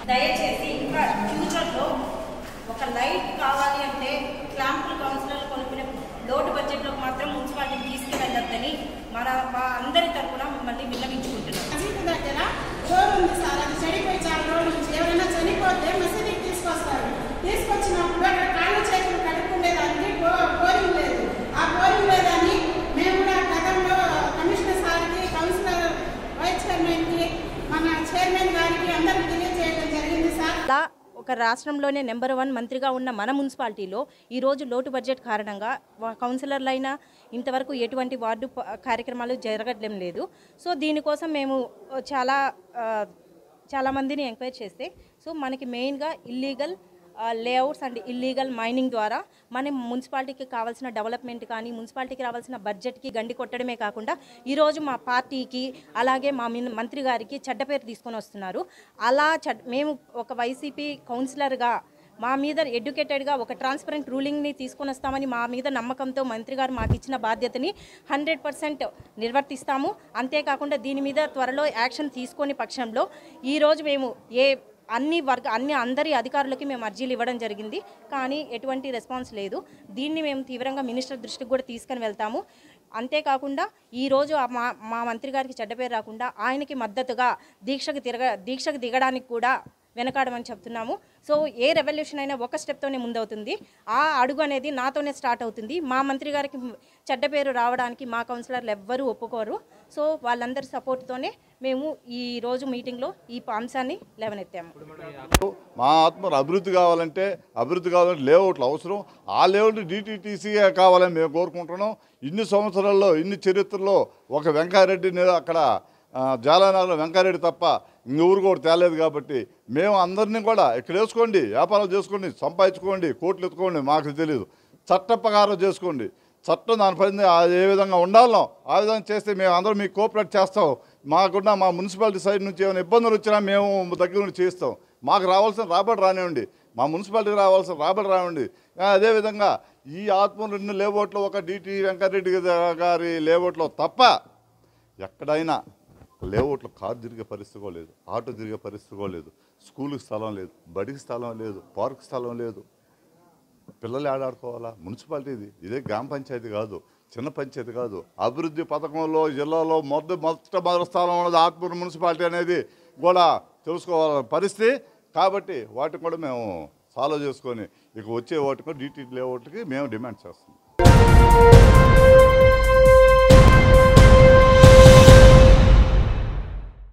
దయచేసి ఇంకా ఫ్యూచర్లో ఒక లైట్ కావాలి అంటే క్లాంపుల్ కౌన్సిలర్లు కొనుక్కునే లోటు బడ్జెట్లోకి మాత్రం మున్సిపాలిటీకి తీసుకువెళ్ళొద్దని మన మా అందరి తరఫున మిమ్మల్ని విన్నవించుకుంటున్నాం మసీదు దగ్గర డోర్ ఉంది సార్ అది చెడిపోయి చాలా రోజుల నుంచి ఎవరైనా చనిపోతే మసీదుకి తీసుకొస్తారు తీసుకొచ్చినప్పుడు అక్కడ కాళ్ళు చేతులు కడుక్కునేదానికి బో- బోరింగ్ లేదు ఆ బోరింగ్ లేదని మేము కూడా గతంలో కమిషనర్ సార్కి కౌన్సిలర్ వైస్ చైర్మన్కి మన చైర్మన్ గారికి అందరికి తెలియజేయడం జరిగింది సార్ అలా ఒక రాష్ట్రంలోనే నెంబర్ వన్ మంత్రిగా ఉన్న మన మున్సిపాలిటీలో ఈరోజు లోటు బడ్జెట్ కారణంగా వా- కౌన్సిలర్లైనా ఇంతవరకు ఎటువంటి వార్డు ప- కార్యక్రమాలు జరగడం లేదు సో దీనికోసం మేము చాలా ఆ, చాలా మందిని ఎంక్వైరీ చేస్తే సో మనకి మెయిన్గా illegal layouts and illegal mining ద్వారా మన మున్సిపాలిటీకి కావాల్సిన డెవలప్మెంట్ కానీ మున్సిపాలిటీకి రావాల్సిన బడ్జెట్కి గండి కొట్టడమే కాకుండా ఈరోజు మా పార్టీకి అలాగే మా మిన్- మంత్రి గారికి చెడ్డ పేరు తీసుకొని వస్తున్నారు అలా చెడ్ మేము ఒక వైసీపీ కౌన్సిలర్గా మా మీద ఎడ్యుకేటెడ్గా ఒక ట్రాన్స్పరెంట్ రూలింగ్ని తీసుకొని వస్తామని మా మీద నమ్మకంతో మంత్రి గారు మాకు ఇచ్చిన బాధ్యతని హండ్రెడ్ పర్సెంట్ నిర్వర్తిస్తాము అంతేకాకుండా దీని మీద త్వరలో యాక్షన్ తీసుకొని పక్షంలో ఈరోజు మేము ఏ అన్ని వర్గ అన్ని అందరి అధికారులకి మేము అర్జీలు ఇవ్వడం జరిగింది కానీ ఎటువంటి రెస్పాన్స్ లేదు దీన్ని మేము తీవ్రంగా మినిస్టర్ దృష్టికి కూడా తీసుకొని వెళ్తాము అంతేకాకుండా ఈరోజు ఆ మా మా మంత్రి గారికి చెడ్డ పేరు రాకుండా ఆయనకి మద్దతుగా దీక్షకు తిరగ దీక్షకు దిగడానికి కూడా వెనకాడమని చెప్తున్నాము సో ఏ రెవల్యూషన్ అయినా ఒక స్టెప్తోనే ముందవుతుంది ఆ అడుగు అనేది నాతోనే స్టార్ట్ అవుతుంది మా మంత్రి గారికి చెడ్డ పేరు రావడానికి మా కౌన్సిలర్లు ఎవ్వరూ ఒప్పుకోరు సో వాళ్ళందరి సపోర్ట్తోనే మేము ఈ రోజు మీటింగ్లో ఈ అంశాన్ని లేవనెత్తాము మా ఆత్మ అభివృద్ధి కావాలంటే అభివృద్ధి కావాలంటే లేఅవుట్లు అవసరం ఆ లేఅవుట్ డిటిటీసీ కావాలని మేము కోరుకుంటున్నాం ఇన్ని సంవత్సరాల్లో ఇన్ని చరిత్రలో ఒక వెంకారెడ్డిని అక్కడ ఆ, జాలానగరం వెంకారెడ్డి తప్ప ఇంకెవరు కూడా తేలేదు కాబట్టి మేము అందరినీ కూడా ఇక్కడ వేసుకోండి వ్యాపారాలు చేసుకోండి సంపాదించుకోండి కోట్లు ఎత్తుకోండి మాకు తెలియదు చట్ట ప్రకారం చేసుకోండి చట్టం దాని పని ఏ విధంగా ఉండాలో ఆ విధంగా చేస్తే మేము అందరం మీకు కోఆపరేట్ చేస్తాం మాకున్న మా మున్సిపాలిటీ సైడ్ నుంచి ఏమైనా ఇబ్బందులు వచ్చినా మేము దగ్గర నుండి చేస్తాం మాకు రావాల్సిన రాబడి రానివ్వండి మా మున్సిపాలిటీకి రావాల్సిన రాబడి రానివ్వండి ఆ, అదేవిధంగా ఈ ఆత్మ రెండు లేఅవుట్లో ఒక డిటి వెంకటరెడ్డి గారి లేఅవుట్లో తప్ప ఎక్కడైనా లేఅవుట్లో కారు తిరిగే పరిస్థితి కూడా లేదు ఆటో తిరిగే పరిస్థితి కూడా లేదు స్కూల్కి స్థలం లేదు బడికి స్థలం లేదు పార్క్ స్థలం లేదు పిల్లలు ఆడాడుకోవాలా మున్సిపాలిటీది ఇదే గ్రామ పంచాయతీ కాదు చిన్న పంచాయతీ కాదు అభివృద్ధి పథకంలో జిల్లాలో మొదటి మొట్టమొదటి స్థానం ఉన్నది ఆత్మూరు మున్సిపాలిటీ అనేది కూడా తెలుసుకోవాల పరిస్థితి కాబట్టి వాటిని కూడా మేము సాల్వ్ చేసుకొని ఇక వచ్చే వాటికి డీటీ లేఅవుట్కి మేము డిమాండ్ చేస్తాం